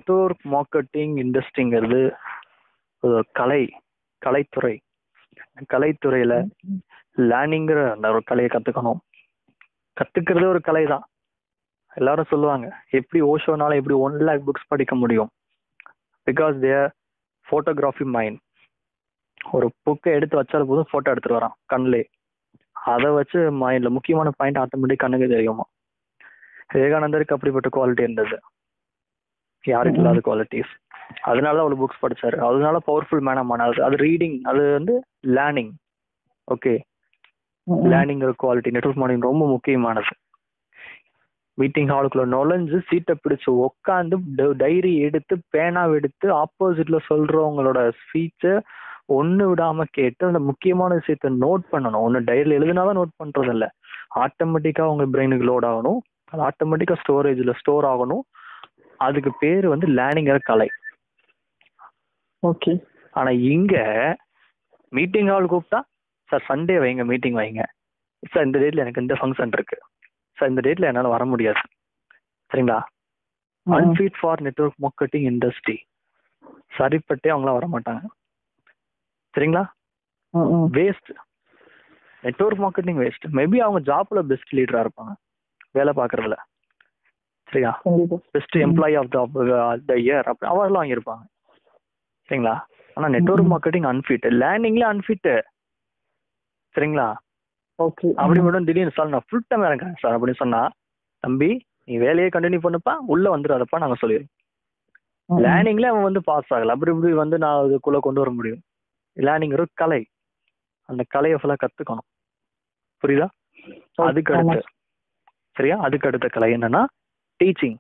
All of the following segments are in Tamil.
நெட்வொர்க் மார்க்கெட்டிங் இண்டஸ்ட்ரிங்கிறது ஒரு கலை கலைத்துறை கலைத்துறையில லேர்னிங்கிற அந்த ஒரு கலையை கத்துக்கணும் கத்துக்கிறது ஒரு கலை தான் எல்லாரும் சொல்லுவாங்க எப்படி ஓஷோனால எப்படி ஒன் லேக் புக்ஸ் படிக்க முடியும் பிகாஸ் தேர் ஃபோட்டோகிராஃபி மைண்ட் ஒரு புக்கை எடுத்து வச்சாலும் போதும் ஃபோட்டோ எடுத்துட்டு வரான் கண்ணிலே அதை வச்சு மைண்ட்ல முக்கியமான பாயிண்ட் ஆட்டோமேட்டிக் கண்ணுக்கு தெரியுமா விவேகானந்தருக்கு அப்படிப்பட்ட குவாலிட்டி இருந்தது யாருக்கு இல்லாத குவாலிட்டிஸ் அதனால அவ்வளவு புக்ஸ் படிச்சாரு அதனால பவர்ஃபுல் மேனா மானாது அது ரீடிங் அது வந்து learning okay learning quality network morning ரொம்ப முக்கியமானது மீட்டிங் ஹாலுக்குள்ள நுழைஞ்சு சீட்டை பிடிச்சு உட்காந்து டைரி எடுத்து பேனா எடுத்து ஆப்போசிட்ல சொல்றவங்களோட ஸ்பீச்சை ஒண்ணு விடாம கேட்டு அந்த முக்கியமான விஷயத்த நோட் பண்ணணும் ஒன்னு டைரியில் எழுதினாதான் நோட் பண்றது இல்ல ஆட்டோமேட்டிக்கா உங்க பிரெயினுக்கு லோட் ஆகணும் அது ஆட்டோமேட்டிக்கா ஸ்டோரேஜ்ல ஸ்டோர் ஆகணும் அதுக்கு பேரு வந்து லேர்னிங்கிற கலை ஓகே ஆனா இங்க மீட்டிங் ஹால் கூப்பிட்டா சார் சண்டே வைங்க மீட்டிங் வைங்க சார் இந்த டேட்ல எனக்கு இந்த ஃபங்க்ஷன் இருக்கு சார் இந்த டேட்ல என்னால வர முடியாது சரிங்களா unfit for network marketing industry சரிப்பட்டே அவங்களாம் வர மாட்டாங்க சரிங்களா waste network marketing waste maybe அவங்க ஜாப்ல பெஸ்ட் லீடரா இருப்பாங்க வேலை பார்க்கறதுல சரியா best employee of the year அப்படி அவர்லாம் வாங்கியிருப்பாங்க சரிங்களா ஆனா நெட்ஒர்க் மார்க்கெட்டிங் அன்ஃபிட் லேர்னிங்ல அன்ஃபிட் சரிங்களா ஓகே அப்படி மட்டும் திடீர்னு சார் நான் ஃபுல் டைம் இறங்குறேன் சார் அப்படின்னு சொன்னா தம்பி நீ வேலையை கண்டினியூ பண்ணுப்பா உள்ள வந்துடாதப்பா நாங்க சொல்லிடுறோம் லேர்னிங்ல அவன் வந்து பாஸ் ஆகல அப்படி இப்படி வந்து நான் அதுக்குள்ள கொண்டு வர முடியும் லேர்னிங் ஒரு கலை அந்த கலையை ஃபுல்லா கத்துக்கணும் புரியுதா அதுக்கு அடுத்து சரியா அதுக்கு அடுத்த கலை என்னன்னா டீச்சிங்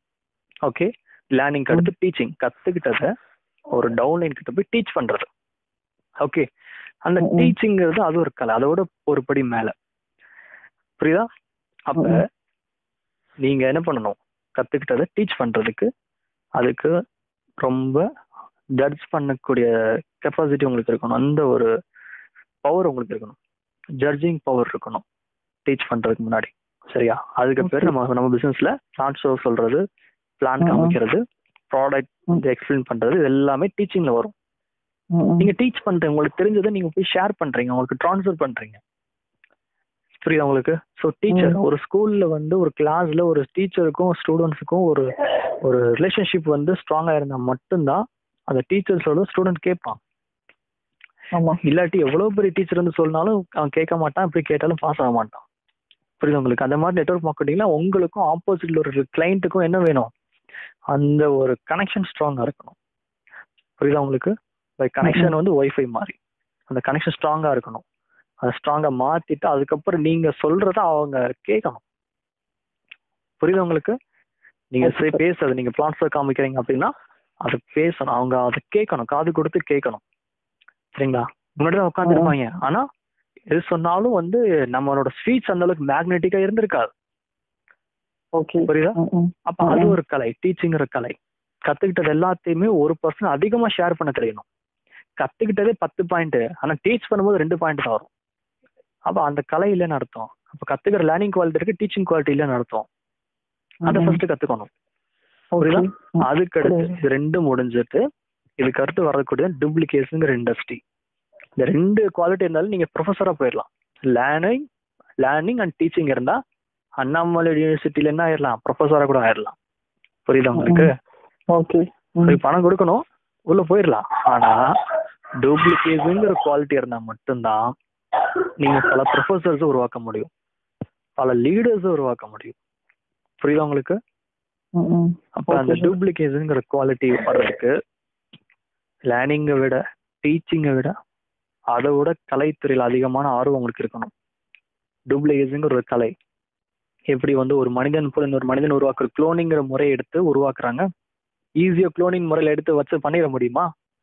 ஓகே லேர்னிங் அடுத்து டீச்சிங் கத்துக்கிட்டத ஒரு டவுன்லைன் கிட்ட போய் டீச் பண்றது ஓகே அந்த டீச்சிங்கிறது அது ஒரு கலை அதோட ஒரு படி மேல புரியுதா அப்ப நீங்க என்ன பண்ணணும் கத்துக்கிட்டதை டீச் பண்றதுக்கு அதுக்கு ரொம்ப ஜட்ஜ் பண்ணக்கூடிய கெப்பாசிட்டி உங்களுக்கு இருக்கணும் அந்த ஒரு பவர் உங்களுக்கு இருக்கணும் ஜட்ஜிங் பவர் இருக்கணும் டீச் பண்றதுக்கு முன்னாடி சரியா அதுக்கு பேர் நம்ம நம்ம பிசினஸ்ல ஷார்ட் ஷோ சொல்றது பிளான் காமிக்கிறது ப்ராடக்ட் எக்ஸ்பிளைன் பண்றது இது எல்லாமே டீச்சிங்ல வரும் நீங்க டீச் பண்றீங்க உங்களுக்கு தெரிஞ்சதை நீங்க போய் ஷேர் பண்றீங்க உங்களுக்கு ட்ரான்ஸ்ஃபர் பண்றீங்க புரியுதா உங்களுக்கு ஸோ டீச்சர் ஒரு ஸ்கூல்ல வந்து ஒரு கிளாஸ்ல ஒரு டீச்சருக்கும் ஸ்டூடெண்ட்ஸுக்கும் ஒரு ஒரு ரிலேஷன்ஷிப் வந்து ஸ்ட்ராங்கா இருந்தா மட்டும்தான் அந்த டீச்சர்ஸோட ஸ்டூடெண்ட் கேட்பான் இல்லாட்டி எவ்வளவு பெரிய டீச்சர் வந்து சொன்னாலும் அவன் கேட்க மாட்டான் இப்படி கேட்டாலும் பாஸ் ஆக மாட்டான் புரியுது உங்களுக்கு அந்த மாதிரி நெட்ஒர்க் மார்க்கெட்டிங்ல உங்களுக்கும் ஆப்போசிட்ல ஒரு கிளைண்ட்டுக்கும் என்ன வேணும் அந்த ஒரு கனெக்ஷன் ஸ்ட்ராங்கா இருக்கணும் புரியுதா உங்களுக்கு பை கனெக்ஷன் வந்து ஒய்ஃபை மாதிரி அந்த கனெக்ஷன் ஸ்ட்ராங்கா இருக்கணும் அதை ஸ்ட்ராங்கா மாத்திட்டு அதுக்கப்புறம் நீங்க சொல்றத அவங்க கேட்கணும் புரியுது உங்களுக்கு நீங்க பேசுறது நீங்க பிளான்ஸ் காமிக்கிறீங்க அப்படின்னா அதை பேசணும் அவங்க அதை கேட்கணும் காது கொடுத்து கேட்கணும் சரிங்களா முன்னாடி தான் உட்காந்துருப்பாங்க ஆனா எது சொன்னாலும் வந்து நம்மளோட ஸ்பீச் அந்த அளவுக்கு மேக்னெட்டிக்கா இருந்திருக்காது ஓகே புரியுதா அப்ப அது ஒரு கலை டீச்சிங்கிற கலை கத்துக்கிட்டது எல்லாத்தையுமே ஒரு பர்சன் அதிகமா ஷேர் பண்ண தெரியணும் கத்துக்கிட்டதே பத்து பாயிண்ட் ஆனா டீச் பண்ணும்போது ரெண்டு பாயிண்ட் தான் வரும் அப்ப அந்த கலை இல்லைன்னு அர்த்தம் அப்ப கத்துக்கிற லேர்னிங் குவாலிட்டி இருக்கு டீச்சிங் குவாலிட்டி இல்லைன்னு அர்த்தம் அதை ஃபர்ஸ்ட் கத்துக்கணும் புரியுதா அதுக்கு அடுத்து இது ரெண்டும் முடிஞ்சிட்டு இதுக்கு அடுத்து வரக்கூடிய டூப்ளிகேஷனுங்கிற இண்டஸ்ட்ரி இந்த ரெண்டு குவாலிட்டி இருந்தாலும் நீங்க ப்ரொஃபஸரா போயிடலாம் லேர்னிங் லேர்னிங் அண்ட் டீச்சிங் இருந்தா அண்ணாமலை யூனிவர்சிட்டில என்ன ஆயிடலாம் ப்ரொஃபஸரா கூட ஆயிடலாம் புரியுதா உங்களுக்கு ஓகே பணம் கொடுக்கணும் உள்ள போயிடலாம் ஆனா டூப்ளிகேஷனுங்கிற குவாலிட்டி இருந்தா மட்டும்தான் நீங்க பல ப்ரொஃபசர்ஸ் உருவாக்க முடியும் பல லீடர்ஸ் உருவாக்க முடியும் புரியுதா உங்களுக்கு அப்ப அந்த டூப்ளிகேஷனுங்கிற குவாலிட்டி வர்றதுக்கு லேர்னிங்கை விட டீச்சிங்கை விட அதை விட கலைத்துறையில் அதிகமான ஆர்வம் உங்களுக்கு இருக்கணும் டூப்ளிகேஷனுங்கிற ஒரு கலை எப்படி வந்து ஒரு மனிதன் போல இன்னொரு மனிதன் உருவாக்குற குளோனிங்கிற முறையை எடுத்து உருவாக்குறாங்க ஈஸியா குளோனிங் முறையில எடுத்து வச்சு பண்ணிட முடியுமா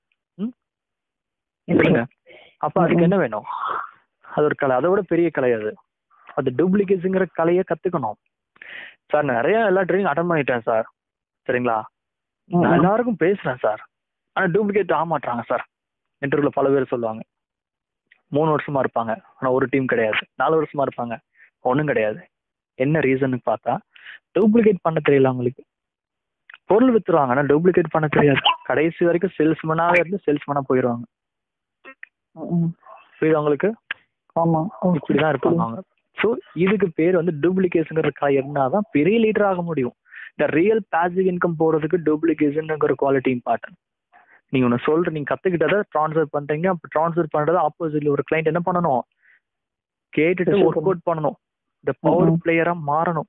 சொல்லுங்க அப்ப அதுக்கு என்ன வேணும் அது ஒரு கலை அதை விட பெரிய கலை அது அது டூப்ளிகேஷனுங்கிற கலையை கத்துக்கணும் சார் நிறைய எல்லா ட்ரைனிங் அட்டன் பண்ணிட்டேன் சார் சரிங்களா நான் எல்லாருக்கும் பேசுறேன் சார் ஆனா டூப்ளிகேட் ஆக மாட்டாங்க சார் இன்டர்வியூல பல பேர் சொல்லுவாங்க மூணு வருஷமா இருப்பாங்க ஆனா ஒரு டீம் கிடையாது நாலு வருஷமா இருப்பாங்க ஒன்றும் கிடையாது என்ன ரீசன் பார்த்தா டூப்ளிகேட் பண்ண தெரியல அவங்களுக்கு பொருள் வித்துருவாங்க ஆனா டூப்ளிகேட் பண்ண தெரியாது கடைசி வரைக்கும் சேல்ஸ்மேனாவே இருந்து சேல்ஸ்மேனா போயிடுவாங்க ம், ம். புரியுது உங்களுக்கு ஆமா ஓகே இப்படிதான் இருப்பாங்க அவங்க ஸோ இதுக்கு பேர் வந்து டூப்ளிகேஷனுங்கிற இருந்தாதான் பெரிய லீடர் ஆக முடியும் இந்த ரியல் பாசிவ் இன்கம் போறதுக்கு டூப்ளிகேஷனுங்கிற குவாலிட்டி இம்பார்ட்டன்ட் நீங்க ஒன்று சொல்ற நீங்க கத்துக்கிட்டதை ட்ரான்ஸ்ஃபர் பண்றீங்க அப்போ ட்ரான்ஸ்ஃபர் பண்றது ஆப்போசிட்ல ஒரு கிளைண்ட் என்ன பண்ணணும் கேட்டுட்டு Yes, ஒர்க் அவுட் பண்ணணும் இந்த பவர் Mhm. பிளேயரா மாறணும்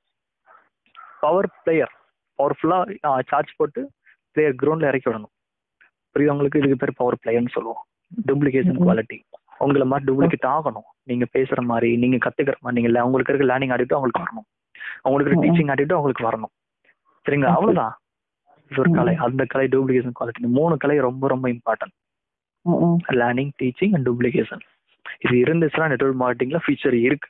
பவர் பிளேயர் பவர்ஃபுல்லா சார்ஜ் போட்டு பிளேயர் கிரவுண்ட்ல இறக்கி விடணும் புரியுது உங்களுக்கு இதுக்கு பேர் பவர் பிளேயர்னு சொல்லுவோம் டூப்ளிகேஷன் Mhm. குவாலிட்டி உங்களை மாதிரி டூப்ளிகேட் ஆகணும் நீங்க பேசுற மாதிரி நீங்க கத்துக்கிற மாதிரி நீங்க இல்ல உங்களுக்கு இருக்க லேர்னிங் ஆடிட்டு அவங்களுக்கு வரணும் அவங்களுக்கு இருக்க Mhm. டீச்சிங் ஆடிட்டு அவங்களுக்கு வரணும் சரிங்களா Okay. அவ்வளவுதான் இது ஒரு Mhm. கலை அந்த கலை டூப்ளிகேஷன் குவாலிட்டி இந்த மூணு கலை ரொம்ப ரொம்ப இம்பார்ட்டன்ட் ம், ம். லேர்னிங் டீச்சிங் அண்ட் டூப்ளிகேஷன் இது இருந்துச்சுன்னா நெட்வொர்க் மார்க்கெட்டிங்ல ஃபீச்சர் இருக்கு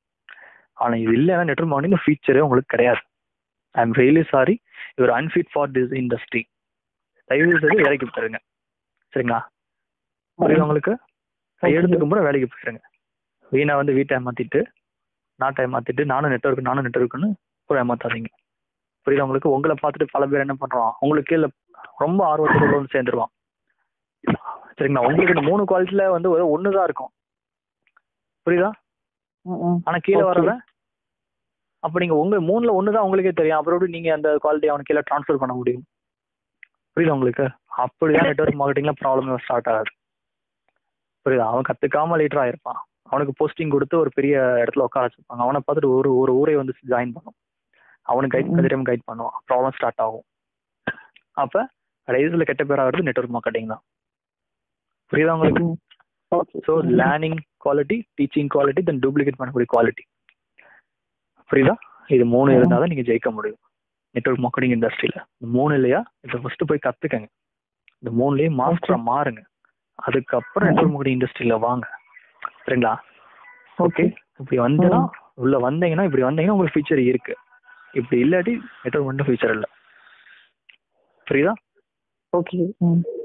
ஆனா இது இல்லைன்னா நெட்வொர்க் மார்க்கெட்டிங் ஃபீச்சரே உங்களுக்கு கிடையாது I am really sorry your unfit for this industry தயவு செய்து வேலைக்கு போயிருங்க சரிங்களா புரியுது உங்களுக்கு கையெழுத்துக்கு கூட வேலைக்கு போயிருங்க வீணா வந்து வீட்டை ஏமாத்திட்டு நாட்டை ஏமாத்திட்டு நானும் நெட்வொர்க் நானும் நெட்வொர்க்னு கூட ஏமாத்தாதீங்க புரியுது உங்களுக்கு உங்களை பார்த்துட்டு பல பேர் என்ன பண்றான் உங்களுக்கு கீழே ரொம்ப ஆர்வத்தோட வந்து சேர்ந்துருவான் சரிங்களா உங்களுக்கு இந்த மூணு குவாலிட்டியில வந்து ஒரு ஒன்று தான் இருக்கும் புரியுதா ம், ம். ஆனா கீழே Okay. வரத அப்ப நீங்க உங்க மூணுல ஒன்று தான் உங்களுக்கே தெரியும் அப்புறம் எப்படி நீங்க அந்த குவாலிட்டி அவனுக்கு கீழே ட்ரான்ஸ்ஃபர் பண்ண முடியும் புரியுதா உங்களுக்கு அப்படிதான் நெட்வொர்க் மார்க்கெட்டிங்ல ப்ராப்ளம் ஸ்டார்ட் ஆகாது புரியுதா அவன் கத்துக்காம லீடர் ஆயிருப்பான் அவனுக்கு போஸ்டிங் கொடுத்து ஒரு பெரிய இடத்துல உட்கார வச்சிருப்பாங்க அவனை பார்த்துட்டு ஒரு ஒரு ஊரை வந்து ஜாயின் பண்ணும் அவனுக்கு கைட் ம். டைம் கைட் பண்ணுவான் ப்ராப்ளம் ஸ்டார்ட் ஆகும் அப்ப கடைசியில் கெட்ட பேர் ஆகிறது நெட்வொர்க் மார்க்கெட்டிங் தான் புரியுதா உங்களுக்கு ம். Okay so learning quality teaching quality then duplicate பண்ணக்கூடிய குவாலிட்டி புரியுதா இது மூணு ம். இருந்தால் தான் நீங்கள் ஜெயிக்க முடியும் நெட்வொர்க் மார்க்கெட்டிங் இண்டஸ்ட்ரியில் இந்த மூணு இல்லையா இதை ஃபர்ஸ்ட் போய் கற்றுக்கங்க இந்த மூணுலேயும் மாஸ்டரா மாறுங்க அதுக்கப்புறம் ம். நெட்வொர்க் மார்க்கெட்டிங் இண்டஸ்ட்ரியில் வாங்க சரிங்களா ஓகே இப்படி வந்தனா உள்ள வந்தீங்கன்னா இப்படி வந்தீங்கன்னா உங்களுக்கு ஃபியூச்சர் இருக்கு இப்படி இல்லாட்டி நெட்வொர்க் மட்டும் ஃபியூச்சர் இல்லை புரியுதா ஓகே ம்